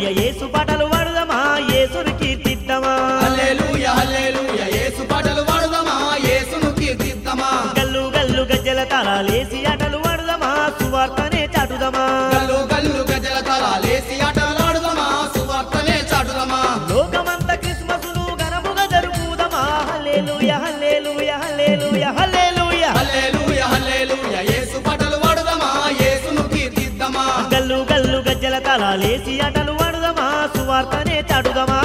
యేసు పాటలు పాడుదమా యేసుని కీర్తిద్దామా హల్లెలూయ హల్లెలూయ యేసు పాటలు పాడుదామా యేసును కీర్తిద్దామా గల్లు గల్లు గజ్జల తాళాలేసి ఆటలు పాడుదమా సువార్తనే చాటుదమా గల్లు గల్లు గజల తలాలేసి ఆటలాడుదామా సువార్తనే చాటుదామా లోకమంత క్రిస్మసును ఘనముగా జరుపుదమా హల్లెలూయ హల్లెలూయ హల్లెలూయ హల్లెలూయ హల్లెలూయ హల్లెలూయ యేసు పాటలు పాడుదామా యేసును కీర్తిద్దామా గల్లు గల్లు గజ్జల తాళాలేసి ఆటలు పాడుదమా సువార్తనే చాటుదమా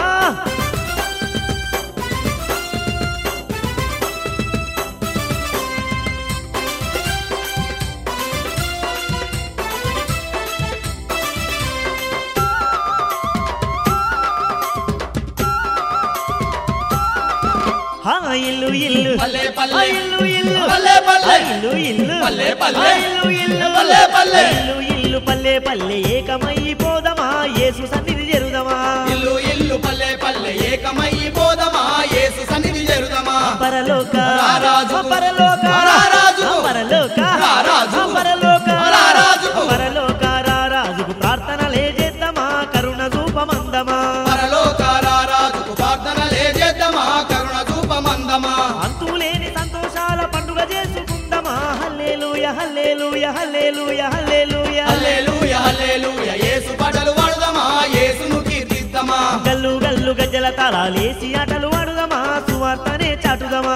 హా ఇల్లు ఇల్లు పల్లె పల్లె. ఆ ఇల్లు ఇల్లు పల్లె పల్లె. ఆ ఇల్లు ఇల్లు పల్లె పల్లె. ఆ ఇల్లు ఇల్లు పల్లె పల్లె. ఆ ఇల్లు ఇల్లు పల్లె పల్లె ఏకమై పోదమా యేసు సన్నిధి జరుదమా ఇల్లు ఇల్లు పల్లె పల్లె ఏకమయ్యి పోదమా యేసు సన్నిధి చేరుదమా పరలోక రారాజుకు. ఆ పరలోక రారాజుకు. ఆ పరలోక రారాజుకు. ఆ పరలోక రారాజుకు. పరలోక రారాజుకు ప్రార్థనలే చేద్దామా కరుణ రూపమందమా పరలోక రారాజుకు ప్రార్థనలే చేద్దామా కరుణ చూపమందమా అంతులేని సంతోషాల పండుగ చేసుకుందామా హల్లెలూయ హల్లెలూయ హల్లెలూయ హల్లెలూయ హల్లెలూయ హల్లెలూయ యేసు పాటలు పాడుదామా యేసును కీర్తిద్దామా గల్లు గల్లు గజ్జల తాళాలేసి ఆటలు ఆడుదమా సువార్తనే చాటుదమా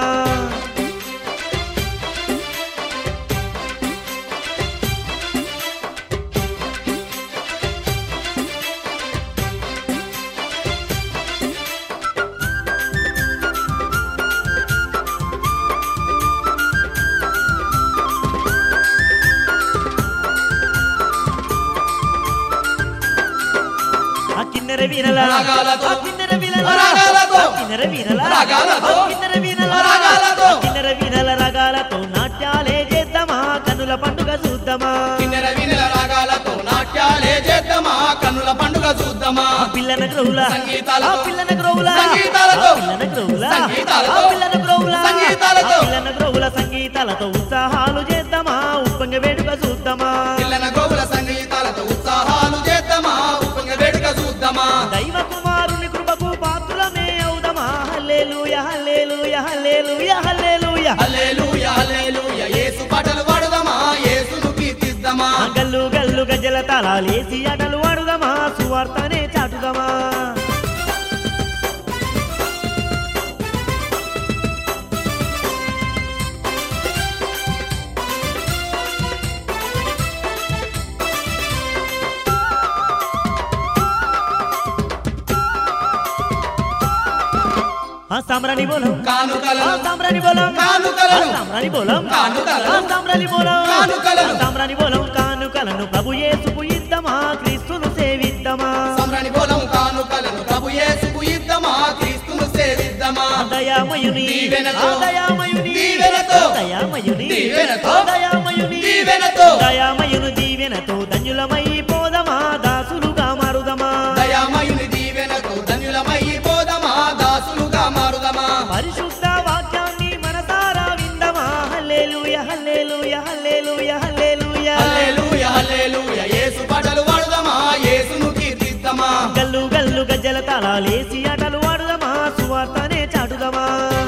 ఆ కిన్నెర వీరల రాగాలతో. ఆ కిన్నెర వీరల రాగాలతో. ఆ కిన్నెర వీరల రాగాలతో. ఆ కిన్నెర వీరల రాగాలతో. ఆ కిన్నెర వీరల రాగాలతో నాట్యాలే చేద్దామా కనుల పండుగ చూద్దామా కిన్నెర వినల రాగాలతో నాట్యాలే చేద్దామా కన్నుల పండుగ చూద్దామా ఆ పిల్లన గ్రౌల సంగీతాలతో. ఆ పిల్లన గ్రౌల సంగీతాలతో. ఆ పిల్లన గ్రౌల సంగీతాలతో. ఆ పిల్లన గ్రౌల సంగీతాలతో. ఆ పిల్లన గ్రౌల సంగీతాలతో ఉత్సాహాలు చేద్దామా ఉప్పంగ వేడుక చూద్దామా పిల్లన గోవుల సంగీతాలతో ఉత్సాహాలు చేద్దామా ఉప్పంగ వేడుక చూద్దామా దైవ కుమారుని కృపకు పాత్రమే అవుదమా హల్లెలూయ హల్లెలూయ హల్లెలూయ హల్లెలూయ హల్లెలూయ హల్లెలూయ యేసు పాటలు పాడుదామా యేసును కీర్తిద్దామా ఆ గల్లు గల్లు గజ్జల తాళాలేసి ఆటలు ఆడుదామా సువార్తనే చాటుదామా ఆ సామ్రాణి బోలం ఆ కానుకలను సామ్రాణి బోలం కానుకలను. ఆ సామ్రాణి బోలం కానుకలను. ఆ సామ్రాణి బోలం కానుకలను. ఆ సామ్రాణి బోలం కానుకలను ప్రభు యేసుకు ఇద్దామా క్రీస్తును సేవిద్దామా సంరని బోలం కానుకలను ప్రభు యేసుకు ఇద్దామా క్రీస్తును సేవిద్దామా ఆ దయామయుని దీవెనతో. ఆ దయామయుని దీవెనతో. ఆ దయామయుని దీవెనతో. ఆ దయామయుని దీవెనతో. దయామయుని దీవెనతో ధన్యులమై పోదమా దాసులుగా మారుదమా దయామయుని దీవెనతో ధన్యులమై పోదమా దాసులుగా మారుదమా పరిశుద్ధ వాక్యాన్ని మనసారా విందమా హల్లెలూయ హల్లెలూయ హల్లెలూయ హల్లెలూయ హల్లెలూయ హల్లెలూయ యేసు పాటలు పాడుదామా యేసును కీర్తిద్దామా గల్లు గల్లు గజ్జల తాళాలేసి ఆటలు ఆడుదమా సువార్తనే చాటుదమా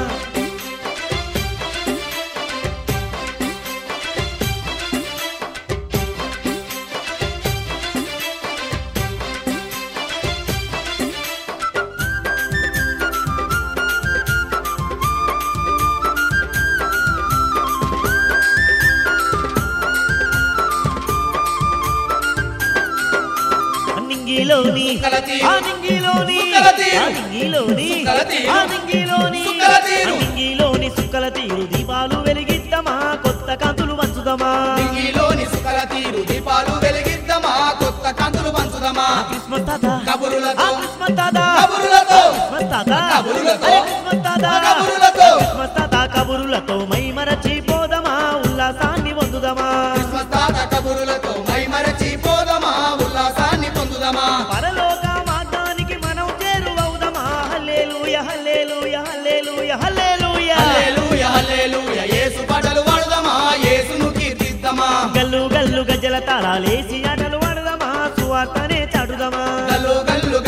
నింగిలోని సుక్కల తీరు. ఆ నింగిలోని సుక్కల తీరు. ఆ నింగిలోని సుక్కల తీరు. ఆ నింగిలోని సుక్కల తీరు. ఆ నింగిలోని సుక్కల తీరు దీపాలు వెలిగిద్దామా కొత్త కాంతులు పంచుదామా దింగిలోని సుకల తీరు దీపాలు వెలిగిద్దామా కొత్త కాంతులు పంచుదామా ఆ క్రిస్మస్ తాత కబురులతో. ఆ క్రిస్మస్ తాత కబురులతో. క్రిస్మస్ తాత కబురులతో. అరే క్రిస్మస్ తాత కబురులతో. క్రిస్మస్ తాత కబురులతో మై మరచిపోదమా ఉల్లాసాన్ని పొందుదమా క్రిస్మస్ తాత కబురులతో మై మరచి పోదమా ఉల్లాసాన్ని పొందుదమా పరలోక మార్గానికి మనం చేరువవుదమా హల్లెలూయ హల్లెలూయ హల్లెలూయ హల్లెలూయ హల్లెలూయ హల్లెలూయ యేసు పాటలు పాడుదామా యేసును కీర్తిద్దామా గల్లు గల్లు గజ్జల తాళాలేసి ఆటలు ఆడదామా సువార్తనే చాటుదమా గల్లు గల్లు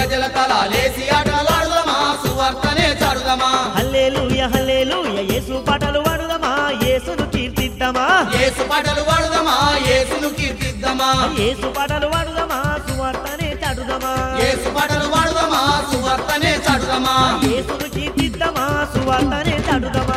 హల్లేలు యేసు పాటలు వాడుదమా యేసును కీర్తిద్దామా యేసు పాటలు వాడుదమా యేసును కీర్తిద్దామా యేసు పాటలు వాడుదమా సువార్తనే చాటుదమా యేసు పాటలు వాడుదమా సువార్తనే చాటుదమా యేసును కీర్తిద్దామా సువార్తనే చాటుదమా